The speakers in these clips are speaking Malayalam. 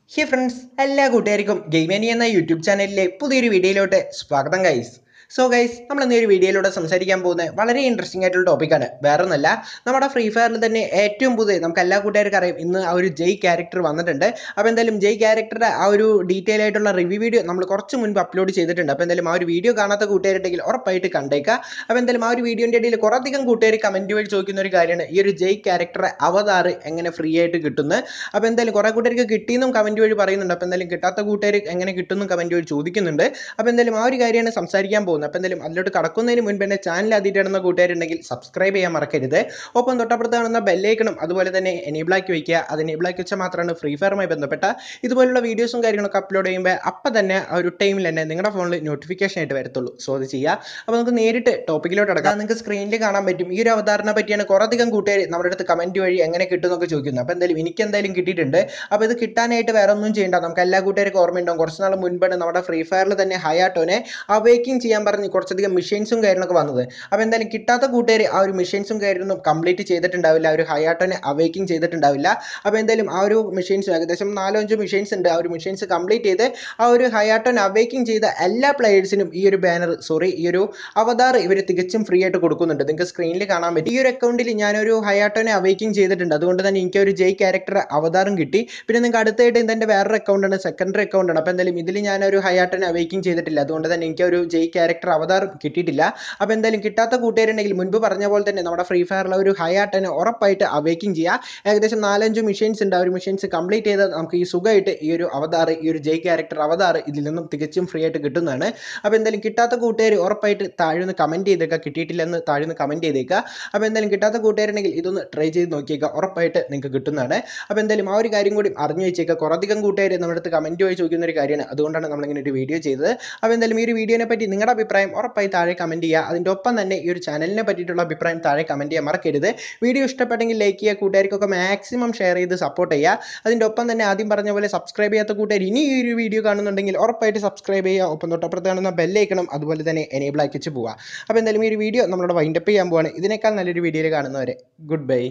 ഹേ ഫ്രണ്ട്സ് എല്ലാ കൂട്ടുകാർക്കും ഗെയിമേനി എന്ന യൂട്യൂബ് ചാനലിലെ പുതിയൊരു വീഡിയോയിലോട്ട് സ്വാഗതം ഗൈസ് സോ ഗൈസ് നമ്മൾ ഇന്ന് ഒരു വീഡിയോയിലൂടെ സംസാരിക്കാൻ പോകുന്ന വളരെ ഇൻട്രസ്റ്റിംഗ് ആയിട്ടുള്ള ടോപ്പിക്കാണ് വേറെ ഒന്നല്ല നമ്മുടെ ഫ്രീ ഫയറിൽ തന്നെ ഏറ്റവും പുതിയ നമുക്ക് എല്ലാ കൂട്ടുകാർക്കും അറിയാം ഇന്ന് ആ ഒരു ജയ് ക്യാരക്ടർ വന്നിട്ടുണ്ട് അപ്പോൾ എന്തായാലും ജയ് ക്യാരക്ടറുടെ ആ ഒരു ഡീറ്റെയിൽ ആയിട്ടുള്ള റിവ്യൂ വീഡിയോ നമ്മൾ കുറച്ച് മുൻപ് അപ്ലോഡ് ചെയ്തിട്ടുണ്ട് അപ്പോൾ എന്തായാലും ആ ഒരു വീഡിയോ കാണാത്ത കൂട്ടുകാരുണ്ടെങ്കിൽ ഉറപ്പായിട്ട് കണ്ടേക്കുക അപ്പോൾ എന്തായാലും ആ ഒരു വീഡിയോൻ്റെ ഇടയിൽ കുറേയധികം കൂട്ടുകാർ കമൻറ്റ് വഴി ചോദിക്കുന്ന ഒരു കാര്യമാണ് ഈ ഒരു ജയ് ക്യാരക്ടറെ അവതാർ എങ്ങനെ ഫ്രീ ആയിട്ട് കിട്ടുന്നത് അപ്പോൾ എന്തായാലും കുറേ കൂട്ടുകാർക്ക് കിട്ടിയെന്നും കമൻറ്റ് വഴി പറയുന്നുണ്ട് അപ്പോൾ എന്തായാലും കിട്ടാത്ത കൂട്ടുകാർ എങ്ങനെ കിട്ടുമെന്നും കമൻറ്റ് വഴി ചോദിക്കുന്നുണ്ട് അപ്പോൾ എന്തായാലും ആ ഒരു കാര്യമാണ് സംസാരിക്കാൻ പോകുന്നത് അപ്പോൾ എന്തായാലും അതിലോട്ട് കടക്കുന്നതിന് മുൻപ് എൻ്റെ ചാനൽ ആദ്യമായിട്ടാണെന്ന കൂട്ടുകാരുണ്ടെങ്കിൽ സബ്സ്ക്രൈബ് ചെയ്യാൻ മറക്കരുത് ഒപ്പം തൊട്ടപ്പുറത്ത് കാണുന്ന ബെല്ലൈക്കണും അതുപോലെ തന്നെ എനേബിൾ ആക്കി വയ്ക്കുക അത് എനേബിൾ ആക്കി വെച്ചാൽ മാത്രമാണ് ഫ്രീ ഫയറുമായി ബന്ധപ്പെട്ട ഇതുപോലുള്ള വീഡിയോസും കാര്യങ്ങളൊക്കെ അപ്ലോഡ് ചെയ്യുമ്പോൾ അപ്പം തന്നെ ആ ഒരു ടൈമിൽ തന്നെ നിങ്ങളുടെ ഫോണിൽ നോട്ടിഫിക്കേഷൻ ആയിട്ട് വരത്തുള്ളൂ സോ അത് ചെയ്യുക അപ്പോൾ നമുക്ക് നേരിട്ട് ടോപ്പിക്കിലോട്ട് അടക്കാം നിങ്ങൾക്ക് സ്ക്രീനിൽ കാണാൻ പറ്റും ഈ ഒരു അവതാരണ പറ്റിയാണ് കുറേയധികം കൂട്ടുകാർ നമ്മുടെ അടുത്ത് കമൻറ്റ് വഴി എങ്ങനെ കിട്ടും എന്നൊക്കെ ചോദിക്കുന്നത് അപ്പോൾ എന്തായാലും എനിക്ക് എന്തായാലും കിട്ടിയിട്ടുണ്ട് അപ്പോൾ ഇത് കിട്ടാനായിട്ട് വേറെ ഒന്നും ചെയ്യേണ്ട നമുക്ക് എല്ലാ കൂട്ടുകാർക്കും ഓർമ്മയുണ്ടാവും കുറച്ച് നാൾ മുൻപാണ് നമ്മുടെ ഫ്രീ ഫയറിൽ തന്നെ ഹയാട്ടോനെ അവേക്കിങ് ചെയ്യാൻ പറഞ്ഞ് കുറച്ചധികം മിഷൻസും കാര്യങ്ങളൊക്കെ വന്നത് അപ്പോൾ എന്തായാലും കിട്ടാത്ത കൂട്ടുകാർ ആ ഒരു മിഷൻസും കാര്യമൊന്നും കംപ്ലീറ്റ് ചെയ്തിട്ടുണ്ടാവില്ല ആ ഒരു ഹയാട്ടോനെ അവേക്കിങ് ചെയ്തിട്ടുണ്ടാവില്ല അപ്പോൾ എന്തായാലും ആ ഒരു മിഷൻസ് ഏകദേശം നാലോ അഞ്ചോ മിഷൻസ് ഉണ്ട് ആ ഒരു മിഷൻസ് കംപ്ലീറ്റ് ചെയ്ത് ആ ഒരു ഹയാട്ടോനെ അവേക്കിങ് ചെയ്ത എല്ലാ പ്ലേയേഴ്സിനും ഈ ഒരു ബാനർ സോറി ഈ ഒരു അവതാർ ഇവർ തികച്ചും ഫ്രീ ആയിട്ട് കൊടുക്കുന്നുണ്ട് നിങ്ങൾക്ക് സ്ക്രീനിൽ കാണാൻ പറ്റും ഈ ഒരു അക്കൗണ്ടിൽ ഞാനൊരു ഹയാട്ടോനെ അവേക്കിങ് ചെയ്തിട്ടുണ്ട് അതുകൊണ്ട് തന്നെ എനിക്ക് ഒരു ജയ് ക്യാരക്ടർ അവതാറും കിട്ടി പിന്നെ നിങ്ങൾക്ക് അടുത്തായിട്ട് ഇതെൻ്റെ വേറൊരു അക്കൗണ്ടാണ് സെക്കൻഡറി അക്കൗണ്ടാണ് അപ്പോൾ എന്തായാലും ഇതിൽ ഞാനൊരു ഹയാട്ടോനെ അവേക്കിങ് ചെയ്തിട്ടില്ല അതുകൊണ്ട് തന്നെ എനിക്ക് ഒരു ജയ് ക്യാരക്ടർ അവതാർ കിട്ടിയിട്ടില്ല അപ്പോൾ എന്തായാലും കിട്ടാത്ത കൂട്ടുകാരുണ്ടെങ്കിൽ മുൻപ് പറഞ്ഞ പോലെ തന്നെ നമ്മുടെ ഫ്രീ ഫയറിലെ ഒരു ഹയാട്ടനെ ഉറപ്പായിട്ട് അവേക്കിങ് ചെയ്യുക ഏകദേശം നാലഞ്ച് മിഷൻസ് ഉണ്ട് ആ ഒരു മിഷൻസ് കംപ്ലീറ്റ് ചെയ്താൽ നമുക്ക് ഈ സുഖമായിട്ട് ഈ ഒരു അവതാർ ഈ ഒരു ജയ് ക്യാരക്ടർ അവതാർ ഇതിൽ നിന്നും തികച്ചും ഫ്രീ ആയിട്ട് കിട്ടുന്നതാണ് അപ്പോൾ എന്തായാലും കിട്ടാത്ത കൂട്ടുകാർ ഉറപ്പായിട്ട് താഴെ കമൻറ്റ് ചെയ്തേക്കുക കിട്ടിയിട്ടില്ലെന്ന് താഴെ കമൻറ്റ് ചെയ്തേക്കുക അപ്പോൾ എന്തായാലും കിട്ടാത്ത കൂട്ടുകാരുണ്ടെങ്കിൽ ഇതൊന്ന് ട്രൈ ചെയ്ത് നോക്കിയേക്കുക ഉറപ്പായിട്ട് നിങ്ങൾക്ക് കിട്ടുന്നതാണ് അപ്പോൾ എന്തായാലും ആ ഒരു കാര്യം കൂടി അറിഞ്ഞു വെച്ചേക്കുക കുറേയധികം കൂട്ടുകാർ നമ്മുടെ അടുത്ത് കമൻറ്റ് വഴി ചോദിക്കുന്ന ഒരു കാര്യമാണ് അതുകൊണ്ടാണ് നമ്മളിങ്ങനെ ഒരു വീഡിയോ ചെയ്തത് അപ്പോൾ എന്തായാലും ഈ ഒരു വീഡിയോനെ പറ്റി നിങ്ങളുടെ അഭിപ്രായം ഉറപ്പായി താഴെ കമൻറ്റ് ചെയ്യുക അതിൻ്റെ ഒപ്പം തന്നെ ഈ ഒരു ചാനലിനെ പറ്റിയിട്ടുള്ള അഭിപ്രായം താഴെ കമൻറ്റ് ചെയ്യാൻ മറക്കരുത് വീഡിയോ ഇഷ്ടപ്പെട്ടെങ്കിൽ ലൈക്ക് ചെയ്യുക കൂട്ടുകാർക്കൊക്കെ മാക്സിമം ഷെയർ ചെയ്ത് സപ്പോർട്ട് ചെയ്യുക അതിൻ്റെ ഒപ്പം തന്നെ ആദ്യം പറഞ്ഞ പോലെ സബ്സ്ക്രൈബ് ചെയ്യാത്ത കൂട്ടുകാർ ഇനി ഈ ഒരു വീഡിയോ കാണുന്നുണ്ടെങ്കിൽ ഉറപ്പായിട്ട് സബ്സ്ക്രൈബ് ചെയ്യുക ഒപ്പം തൊട്ടപ്പുറത്ത് കാണുന്ന ബെല്ലൈക്കണം അതുപോലെ തന്നെ എനേബിൾ ആക്കി വെച്ച് പോവുക അപ്പോൾ എന്തായാലും ഈ ഒരു വീഡിയോ നമ്മളോട് വൈൻഡപ്പ് ചെയ്യാൻ പോവാണ് ഇതിനേക്കാൾ നല്ലൊരു വീഡിയോയിൽ കാണുന്നവരെ good bye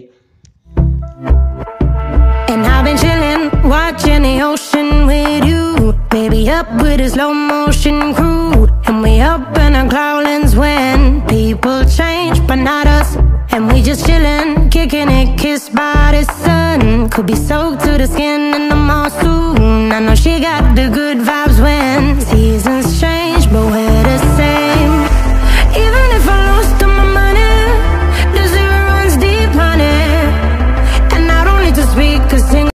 And I've been chillin', watching the ocean with you. Baby, up with a slow motion crew. And we up in our clouds when people change, but not us. And we just chillin', kicking it, kissed by the sun. Could be soaked to the skin and